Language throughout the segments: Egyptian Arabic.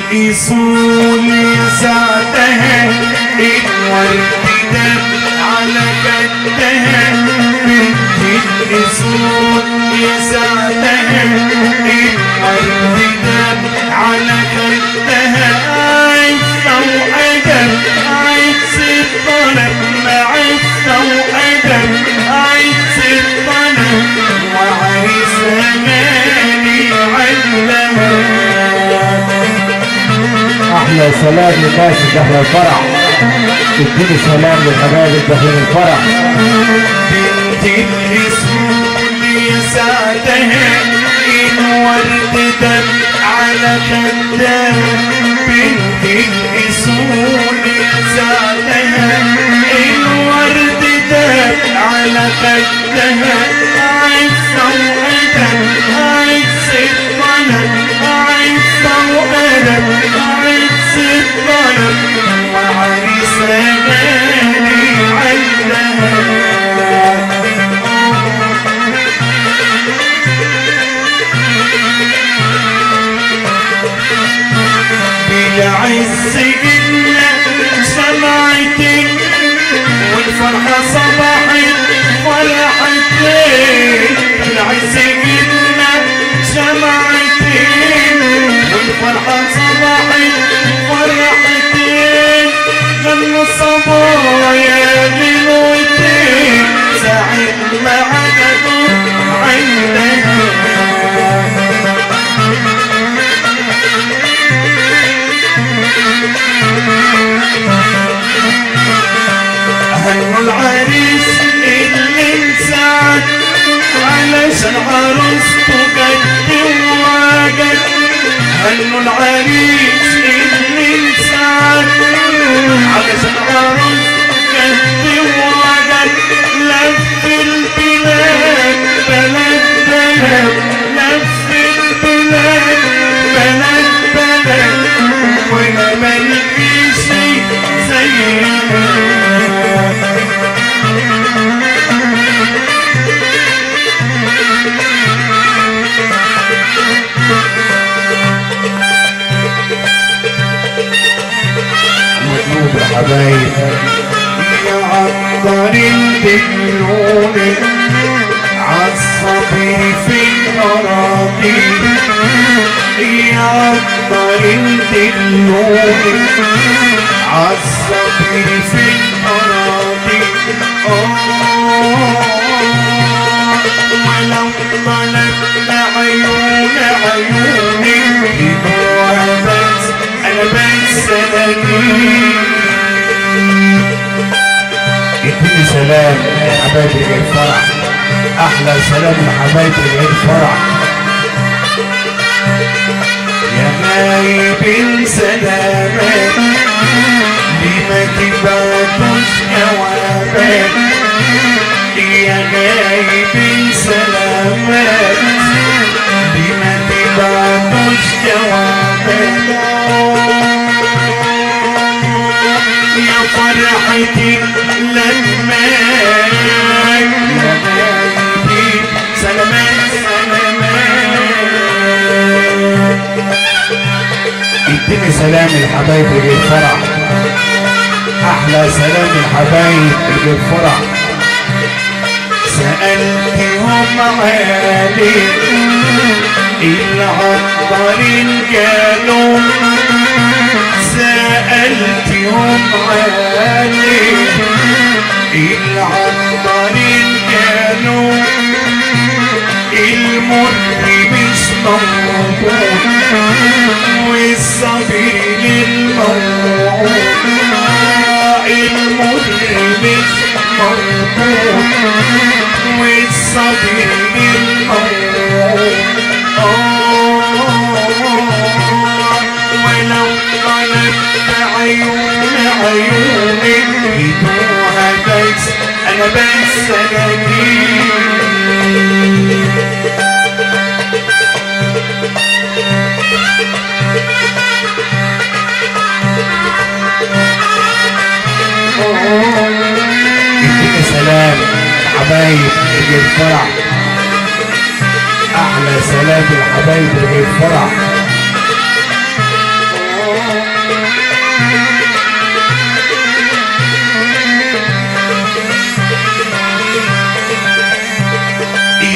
الأصول ساعتها الورد دم على خدها بنت الأصول ساعتها الورد دم على خدها عزة وأدب عز الطلب معزة وأدب عز الطلب وعز أماني علها احلى سلام للناس اللي داخل الفرح اديني سلام للحبايب اللي داخلين الفرح بنت الاسود يسعدها الورد دم على خدها بنت الاسود يسعدها الورد دم على خدها عزة وأدب عز الطلب عزة وأدب عز الطلب وعريس غالي عندها بالعز إلا سمعتك والفرحة صباحت فرحتين بالعز إلا سمعتك والفرحة صباحت فرحتين غنوا الصبايا غنوتين سعيد ما عقدوا عندها هنو العريس اللي انسعد علشان عروسته قد وقد هنو العريس اللي انسعد علشان عروسته قد وقد لف البلاد بلد بلد لف البلاد بلد بلد وانا ملقيش زيها مطلوب يا حبايب يا عطر الدلون عالصبر في الأراضي يا عطر الدلون عالصبر في الأراضي آه ولو طلبت عيون عيونك دموع بس أنا بس ألاقيك اديني سلام للحبايب اللي جاي الفرح احلى سلام للحبايب اللي جاي الفرح يا غايب سلامات لما تبعتوش جوابات يا غايب سلامات لما تبعتوش جوابات يا فرحتي لما يا غايبين سلامات سلامات اديني سلام للحبايب اللي جاي الفرح احلى سلام للحبايب اللي جاي الفرح سألتهم علي العطارين قالوا سألتهم علي العطارين قالوا المر مش موجود والصبر للموعود المر مش موجود والصبر للموعود آه ولو طلبت عيون عيونك بدوها بس انا بس الاقيك اديني سلام للحبايب اللي جاي الفرح احلى سلام للحبايب اللي جاي الفرح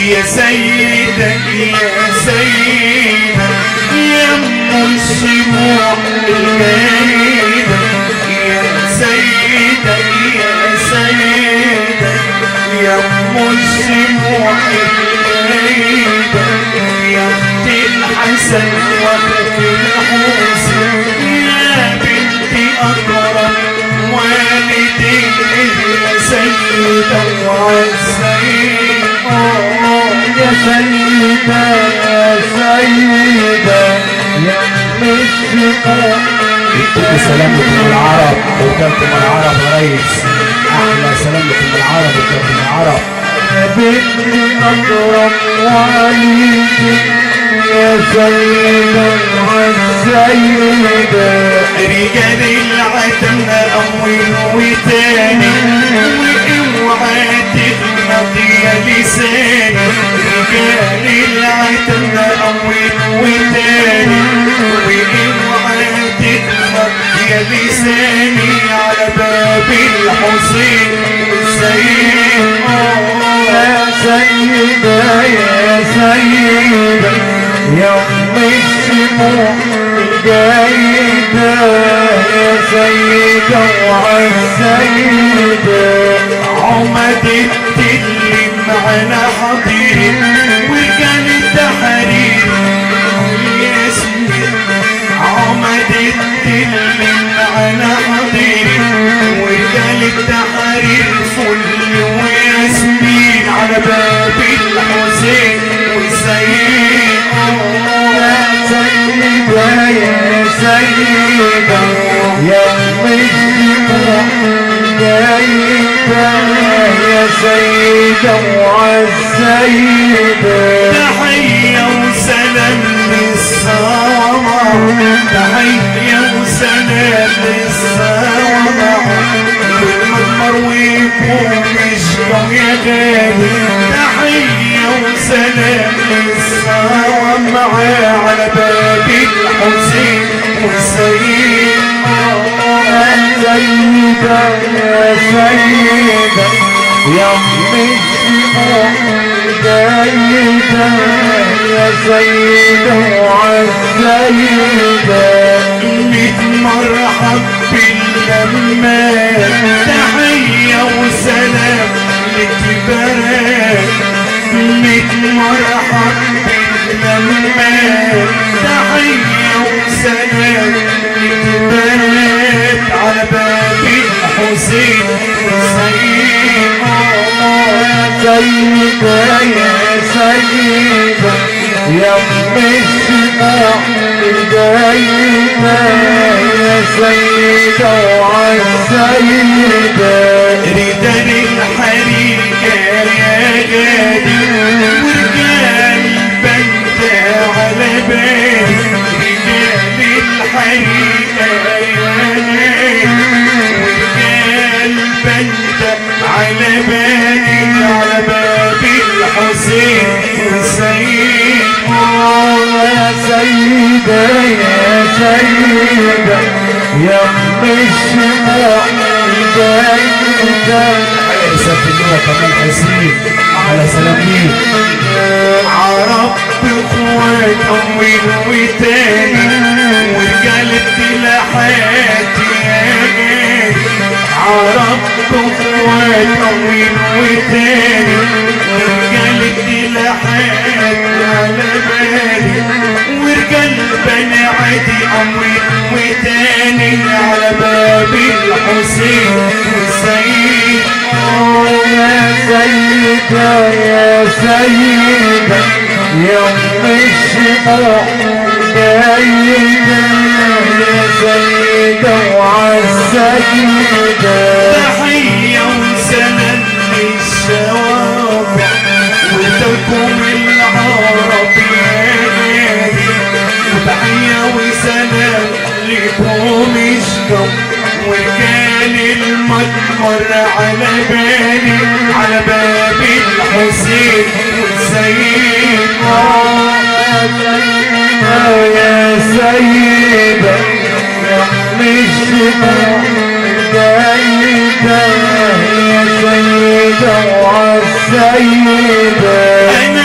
يا سيدة يا سيدة يا ام الشموع البعيدة يا سيدة يا سيدة يا ام الشموع البعيدة يا اخت الحسن واخت الحسن يا بنتي اكرم والدي يا سيدة وعالسيدة يا سيدة يا سيدة يا مشرقة كل سلام لكم من العرب وكلكم العرب يا ريس احلى سلام لكم من العرب وكلكم العرب يا بنتي اكرم وعليكي يا سيدة والسيدة رجال العتم أول وتاني واوعى تغلط يا لساني رجال العتم أول وتاني واوعى تغلط يا لساني على باب الحسين والسيد يا سيدة يا سيدة يا أم الشموع الجيدة يا سيدة وعالسيدة عمد التل معنا حضير وكان التحرير ياسمين عمد التل معنا حضير وكان التحرير فل وياسمين على باب الحسين والسيد يا سيدة يا سيدة يا أم الشموع الجيدة يا سيدة وعالسيدة تحية وسلام للصوامع تحية وسلام للصوامع والمضمر ويكون يشكو يا غالي تحية وسلام للصوامع على باب الحسين والسيد يا سيدة يا سيدة يا أم الشموع الجيدة يا سيدة وعالسيدة ميت مرحب باللمة تحية وسلام للكبارات ميت مرحب باللمة تحية وسلام للكبارات على باب الحسين والسيد سيدة يا سيدة يا أم الشموع الجيدة يا سيدة وعالسيدة رجال الحرير يا غالي ورجال بنت على بالي رجال الحرير يا غالي ورجال بنت على بالي على باب الحسين والسيد يا سيدة يا سيدة يا أم الشموع الجيدة يسبحوها كمان حسين على سلام ليك عرب اخوات امي وتاني ورجالت لحياتي يا غالي عرب اخوات امي وتاني ورجالت لحياتي على بالي ورجال بني عادي امي وتاني على باب الحسين والسيد يا سيدة يا سيدة يا أم الشموع الجيدة يا سيدة وعالسيدة تحية وسلام للشوارع ولكم العرب يا غالي وتحية وسلام لكم الشكم وكان المدمر على بالي على باب الحسين والسيد يا سيدة يا أم الشموع الجيدة يا سيدة وعالسيدة انا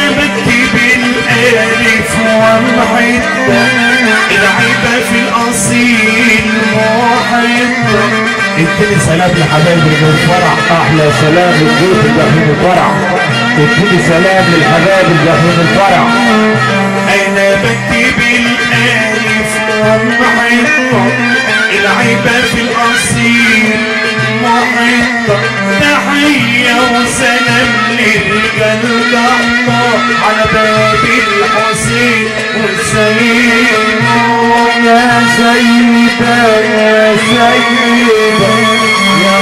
محبة العيبة في الأصيل محبة اديني سلام لحبايبي اللي في الفرح احلى سلام للبيت اللي في الفرح اديني سلام للحبايب اللي في الفرح أنا بكتب الألف محطة العيبة في الأصيل محطة تحية وسلام للرجال ضحطة على باب الحسين والسيد يا سيدة يا سيدة يا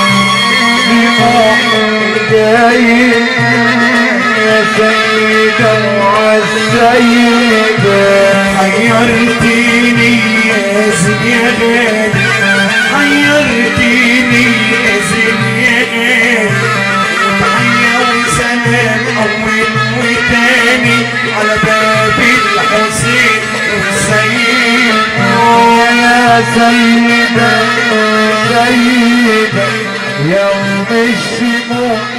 جاي يا سيدة وعالسيدة حيرتيني يا زين يا غالي حيرتيني يا زين يا غالي تحية وسلام أول وتاني على باب الحسين والسيد يا سيدة سيدة يوم الشموع